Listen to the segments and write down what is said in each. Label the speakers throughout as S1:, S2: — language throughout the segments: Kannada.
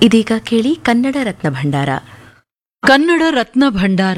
S1: ಇದೀಗ ಕೇಳಿ ಕನ್ನಡ ರತ್ನ ಭಂಡಾರ
S2: ಕನ್ನಡ ರತ್ನ ಭಂಡಾರ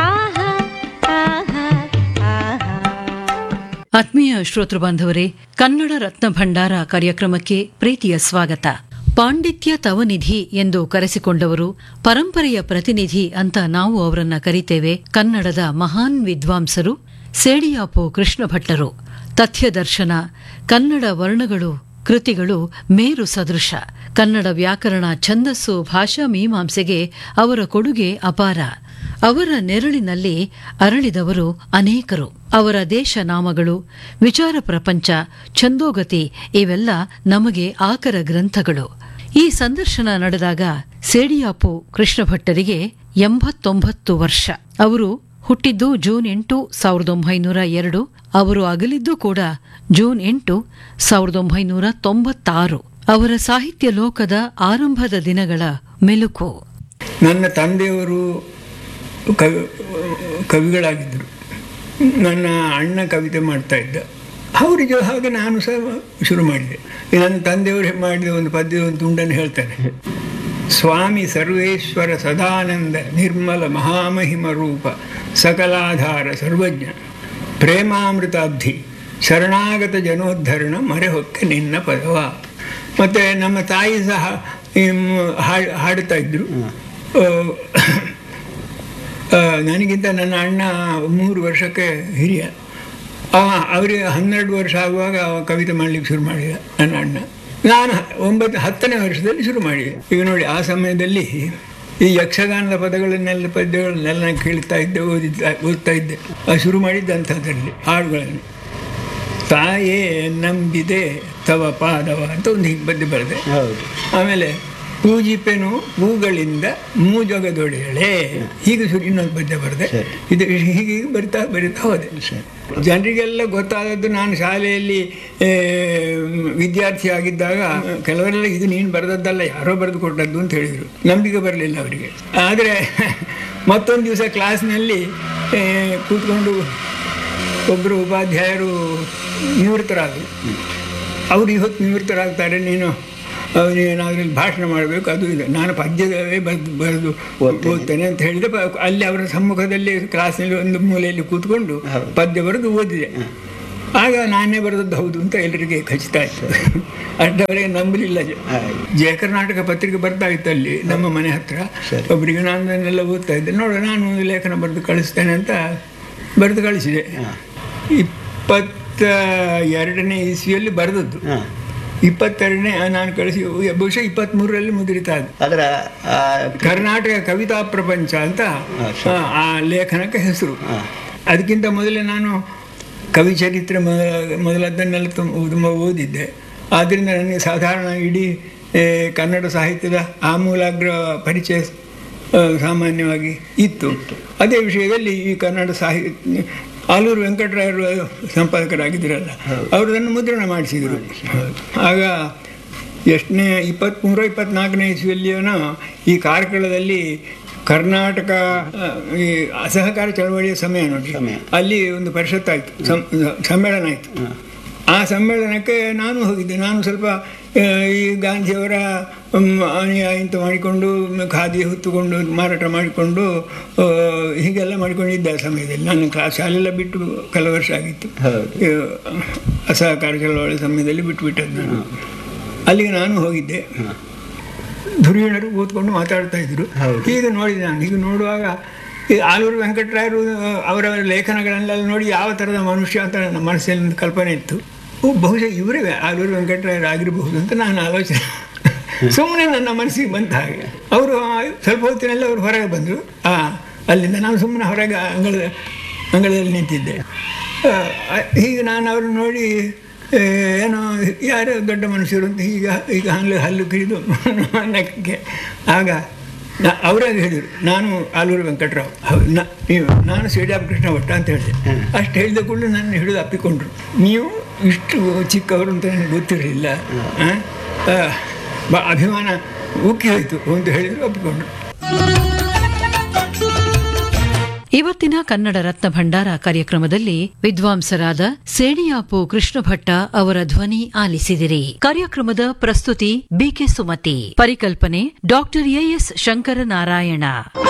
S2: ಆತ್ಮೀಯ ಶ್ರೋತೃ ಬಾಂಧವರೇ ಕನ್ನಡ ರತ್ನ ಭಂಡಾರ ಕಾರ್ಯಕ್ರಮಕ್ಕೆ ಪ್ರೀತಿಯ ಸ್ವಾಗತ ಪಾಂಡಿತ್ಯ ತವನಿಧಿ ಎಂದು ಕರೆಸಿಕೊಂಡವರು ಪರಂಪರೆಯ ಪ್ರತಿನಿಧಿ ಅಂತ ನಾವು ಅವರನ್ನ ಕರಿತೇವೆ ಕನ್ನಡದ ಮಹಾನ್ ವಿದ್ವಾಂಸರು ಸೇಡಿಯಾಪು ಕೃಷ್ಣ ಭಟ್ಟರು ತಥ್ಯದರ್ಶನ ಕನ್ನಡ ವರ್ಣಗಳು ಕೃತಿಗಳು ಮೇರು ಸದೃಶ ಕನ್ನಡ ವ್ಯಾಕರಣ ಛಂದಸ್ಸು ಭಾಷಾ ಮೀಮಾಂಸೆಗೆ ಅವರ ಕೊಡುಗೆ ಅಪಾರ ಅವರ ನೆರಳಿನಲ್ಲಿ ಅರಳಿದವರು ಅನೇಕರು ಅವರ ದೇಶ ನಾಮಗಳು ವಿಚಾರ ಪ್ರಪಂಚ ಛಂದೋಗತಿ ಇವೆಲ್ಲ ನಮಗೆ ಆಕರ ಗ್ರಂಥಗಳು ಈ ಸಂದರ್ಶನ ನಡೆದಾಗ ಸೇಡಿಯಾಪು ಕೃಷ್ಣ ಭಟ್ಟರಿಗೆ ಎಂಬತ್ತೊಂಬತ್ತು ವರ್ಷ ಅವರು ಹುಟ್ಟಿದ್ದು ಜೂನ್ ಎಂಟು ಸಾವಿರದ ಒಂಬೈನೂರ ಎರಡು ಅವರು ಅಗಲಿದ್ದು ಕೂಡ ಜೂನ್ ಎಂಟು ಸಾವಿರದ ಒಂಬೈನೂರ ತೊಂಬತ್ತಾರು ಅವರ ಸಾಹಿತ್ಯ ಲೋಕದ ಆರಂಭದ ದಿನಗಳ ಮೆಲುಕು
S3: ನನ್ನ ತಂದೆಯವರು ಕವಿ ಕವಿಗಳಾಗಿದ್ದರು ನನ್ನ ಅಣ್ಣ ಕವಿತೆ ಮಾಡ್ತಾ ಇದ್ದ ಅವರಿಗೆ ಹಾಗೆ ನಾನು ಸಹ ಶುರು ಮಾಡಿದೆ ಈ ನನ್ನ ತಂದೆಯವರು ಮಾಡಿದ ಒಂದು ಪದ್ಯದ ಒಂದು ತುಂಡನ್ನು ಹೇಳ್ತಾರೆ ಸ್ವಾಮಿ ಸರ್ವೇಶ್ವರ ಸದಾನಂದ ನಿರ್ಮಲ ಮಹಾಮಹಿಮ ರೂಪ ಸಕಲಾಧಾರ ಸರ್ವಜ್ಞ ಪ್ರೇಮಾಮೃತಾಬ್ಧಿ ಶರಣಾಗತ ಜನೋದ್ಧರಣ ಮರೆಹೊಕ್ಕೆ ನಿನ್ನ ಪದವ ಮತ್ತು ನಮ್ಮ ತಾಯಿ ಸಹ ಹ್ಮ್, ಹಾಡ್- ಹಾಡ್ತಾ ಇದ್ರು ಆ, ಆ, ನನಗಿಂತ ನನ್ನ ಅಣ್ಣ ಮೂರು ವರ್ಷಕ್ಕೆ ಹಿರಿಯ ಅವ ಅವರಿಗೆ ಹನ್ನೆರಡು ವರ್ಷ ಆಗುವಾಗ ಅವ ಕವಿತೆ ಮಾಡಲಿಕ್ಕೆ ಶುರು ಮಾಡಿದ ನನ್ನ ಅಣ್ಣ ನಾನು ಒಂಬತ್ತು ಹತ್ತನೇ ವರ್ಷದಲ್ಲಿ ಶುರು ಮಾಡಿದೆ ಈಗ ನೋಡಿ ಆ ಸಮಯದಲ್ಲಿ ಈ ಯಕ್ಷಗಾನದ ಪದಗಳನ್ನೆಲ್ಲ ಪದ್ಯಗಳನ್ನೆಲ್ಲ ನಾನು ಕೇಳ್ತಾ ಇದ್ದೆ ಓದಿದ್ದ ಓದ್ತಾ ಇದ್ದೆ ಅದು ಶುರು ಮಾಡಿದ್ದಂಥದ್ರಲ್ಲಿ ಹಾಡುಗಳನ್ನು ತಾಯೇ ನಂಬಿದೆ ತವ ಪಾದವ ಅಂತ ಒಂದು ಹೀಗೆ ಪದ್ಯ ಬರೆದೆ ಆಮೇಲೆ ಪೂಜಿಪೆನು ಹೂಗಳಿಂದ ಮೂಜೊಗದೊಡೆಯಳೆ ಹೀಗೆ ಶುರು ಇನ್ನೊಂದು ಪದ್ಯ ಬರೆದೆ ಇದು ಹೀಗೆ ಬರಿತಾ ಬರಿತಾ ಹೋದೆ ಜನರಿಗೆಲ್ಲ ಗೊತ್ತಾದದ್ದು ನಾನು ಶಾಲೆಯಲ್ಲಿ ಆ, ವಿದ್ಯಾರ್ಥಿ ಆಗಿದ್ದಾಗ ಕೆಲವರೆಲ್ಲ ಇದು ನೀನು ಬರೆದದ್ದಲ್ಲ ಯಾರೋ ಬರೆದು ಕೊಟ್ಟದ್ದು ಅಂತ ಹೇಳಿದರು ನಂಬಿಕೆ ಬರಲಿಲ್ಲ ಅವರಿಗೆ ಆದರೆ ಮತ್ತೊಂದು ದಿವಸ ಕ್ಲಾಸ್ನಲ್ಲಿ ಆ, ಕೂತ್ಕೊಂಡು ಒಬ್ಬರು ಉಪಾಧ್ಯಾಯರು ನಿವೃತ್ತರಾದರು ಅವರು ಇವತ್ತು ನಿವೃತ್ತರಾಗ್ತಾರೆ ನೀನು ಅವನೇನಾದ್ರೂ ಭಾಷಣ ಮಾಡಬೇಕು ಅದು ಇದು ನಾನು ಪದ್ಯವೇ ಬರೆದು ಬರೆದು ಓದ್ತೇನೆ ಅಂತ ಹೇಳಿದೆ ಪ- ಅಲ್ಲಿ ಅವರ ಸಮ್ಮುಖದಲ್ಲಿ ಕ್ಲಾಸ್ನಲ್ಲಿ ಒಂದು ಮೂಲೆಯಲ್ಲಿ ಕೂತ್ಕೊಂಡು ಪದ್ಯ ಬರೆದು ಓದಿದೆ ಆಗ ನಾನೇ ಬರೆದದ್ದು ಹೌದು ಅಂತ ಎಲ್ಲರಿಗೆ ಖಚಿತ ಆಯಿತು ಅಷ್ಟವರೆಗೆ ನಂಬಲಿಲ್ಲ ಜ- ಜಯ ಕರ್ನಾಟಕ ಪತ್ರಿಕೆ ಬರ್ತಾ ಇತ್ತು ಅಲ್ಲಿ ನಮ್ಮ ಮನೆ ಹತ್ರ ಒಬ್ಬರಿಗೆ ನಾನು ಅದನ್ನೆಲ್ಲ ಓದ್ತಾ ಇದ್ದೆ ನೋಡು ನಾನು ಒಂದು ಲೇಖನ ಬರೆದು ಕಳಿಸ್ತೇನೆ ಅಂತ ಬರೆದು ಕಳಿಸಿದೆ ಇಪ್ಪತ್ತ ಎರಡನೇ ಇಸ್ವಿಯಲ್ಲಿ ಬರೆದದ್ದು ಇಪ್ಪತ್ತೆರಡನೇ ನಾನು ಕಳಿಸಿ ಬಹುಶಃ ಇಪ್ಪತ್ತ್ಮೂರರಲ್ಲಿ ಮುದ್ರಿತ ಅದು
S4: ಅದರ ಆ,
S3: ಕರ್ನಾಟಕ ಕವಿತಾ ಪ್ರಪಂಚ ಅಂತ ಆ, ಆ ಲೇಖನಕ್ಕೆ ಹೆಸರು ಅದಕ್ಕಿಂತ ಮೊದಲೇ ನಾನು ಕವಿ ಚರಿತ್ರೆ ಮೊದಲ ಮೊದಲದ್ದನ್ನೆಲ್ಲ ತುಂಬ ತುಂಬ ಓದಿದ್ದೆ ಆದ್ದರಿಂದ ನನಗೆ ಸಾಧಾರಣ ಇಡೀ ಏ, ಕನ್ನಡ ಸಾಹಿತ್ಯದ ಆಮೂಲಾಗ್ರ ಪರಿಚಯ ಆ, ಸಾಮಾನ್ಯವಾಗಿ ಇತ್ತು ಅದೇ ವಿಷಯದಲ್ಲಿ ಈ ಕನ್ನಡ ಸಾಹಿತ್ಯ ಆಲೂರು ವೆಂಕಟರಾಯರು ಸಂಪಾದಕರಾಗಿದ್ದರಲ್ಲ ಅವರು ಅದನ್ನು ಮುದ್ರಣ ಮಾಡಿಸಿದರು ಆಗ ಎಷ್ಟನೇ ಇಪ್ಪತ್ತ್ಮೂರು ಇಪ್ಪತ್ನಾಲ್ಕನೇ ಇಸ್ವಿಯಲ್ಲಿಯೇನೋ ಈ ಕಾರ್ಕಳದಲ್ಲಿ ಕರ್ನಾಟಕ ಆ, ಈ ಅಸಹಕಾರ ಚಳವಳಿಯ ಸಮಯ ನೋಡಿ ಅಲ್ಲಿ ಒಂದು ಪರಿಷತ್ ಆಯಿತು ಸಮ್ಮೇಳನ ಆಯಿತು ಆ ಸಮ್ಮೇಳನಕ್ಕೆ ನಾನು ಹೋಗಿದ್ದೆ ನಾನು ಸ್ವಲ್ಪ ಆ, ಈ ಗಾಂಧಿಯವರ ಮ್, ಅನುಯಾಯಿ ಅಂತ ಮಾಡಿಕೊಂಡು ಮ್, ಖಾದಿ ಹೊತ್ತುಕೊಂಡು ಮಾರಾಟ ಮಾಡಿಕೊಂಡು ಆ, ಹೀಗೆಲ್ಲ ಮಾಡಿಕೊಂಡಿದ್ದೆ ಆ ಸಮಯದಲ್ಲಿ ನಾನು ಕ್ಲಾಸ್ ಶಾಲೆಲ್ಲ ಬಿಟ್ಟು ಕೆಲವು ವರ್ಷ ಆಗಿತ್ತು ಈ, ಅಸಹಕಾರ ಚಳವಳಿ ಸಮಯದಲ್ಲಿ ಬಿಟ್ಟುಬಿಟ್ಟದ್ದು ನಾನು ಅಲ್ಲಿಗೆ ನಾನು ಹೋಗಿದ್ದೆ ಧುರೀಣರು ಕೂತ್ಕೊಂಡು ಮಾತಾಡ್ತಾ ಇದ್ರು ಈಗ ನೋಡಿದೆ ನಾನು ಈಗ ನೋಡುವಾಗ ಈ ಆಲೂರು ವೆಂಕಟರಾಯರು ಅವರ ಲೇಖನಗಳನ್ನೆಲ್ಲ ನೋಡಿ ಯಾವ ಥರದ ಮನುಷ್ಯ ಅಂತ ನನ್ನ ಮನಸ್ಸಲ್ಲಿ ಒಂದು ಕಲ್ಪನೆ ಇತ್ತು ಓ ಬಹುಶಃ ಇವರೇ ಆಲೂರು ವೆಂಕಟರಾಯರು ಆಗಿರಬಹುದು ಅಂತ ನಾನು ಆಲೋಚನೆ ಸುಮ್ಮನೆ ನನ್ನ ಮನಸ್ಸಿಗೆ ಬಂತ ಹಾಗೆ ಅವರು ಸ್ವಲ್ಪ ಹೊತ್ತಿನಲ್ಲಿ ಅವರು ಹೊರಗೆ ಬಂದರು ಆ ಅಲ್ಲಿಂದ ನಾನು ಸುಮ್ಮನೆ ಹೊರಗೆ ಅಂಗಳದ ಅಂಗಳದಲ್ಲಿ ನಿಂತಿದ್ದೆ ಆ, ಹೀಗೆ ನಾನು ಅವ್ರನ್ನ ನೋಡಿ ಏ, ಏನೋ ಯಾರೋ ದೊಡ್ಡ ಮನುಷ್ಯರು ಅಂತ ಈಗ ಈಗ ಹಲ್ಲು ಹಲ್ಲು ಕಿಡಿದು ನಕ್ಕೆ ಆಗ ನಾ ಅವರೇ ಹೇಳಿದರು ನಾನು ಆಲೂರು ವೆಂಕಟರಾವ್ ಹೌದು ನಾ ನೀವು ನಾನು ಶ್ರೀರಾಮ ಕೃಷ್ಣ ಭಟ್ಟ ಅಂತ ಹೇಳಿದೆ ಅಷ್ಟು ಹೇಳಿದ ಕೂಡಲೇ ನನ್ನ ಹಿಡಿದು ಅಪ್ಪಿಕೊಂಡ್ರು ನೀವು ಇಷ್ಟು ಚಿಕ್ಕವರು ಅಂತ ನನಗೆ ಗೊತ್ತಿರಲಿಲ್ಲ ಆ? ಆ, ಬ ಅಭಿಮಾನ ಉಕ್ಕಿ ಹೋಯಿತು ಅಂತ ಹೇಳಿದರು ಒಪ್ಪಿಕೊಂಡ್ರು
S2: ಇವತ್ತಿನ ಕನ್ನಡ ರತ್ನ ಭಂಡಾರ ಕಾರ್ಯಕ್ರಮದಲ್ಲಿ ವಿದ್ವಾಂಸರಾದ ಸೇಣಿಯಾಪು ಕೃಷ್ಣ ಭಟ್ಟ ಅವರ ಧ್ವನಿ ಆಲಿಸಿದಿರಿ ಕಾರ್ಯಕ್ರಮದ ಪ್ರಸ್ತುತಿ ಬಿಕೆ ಸುಮತಿ ಪರಿಕಲ್ಪನೆ ಡಾಕ್ಟರ್ ಎಎಸ್ ಶಂಕರನಾರಾಯಣ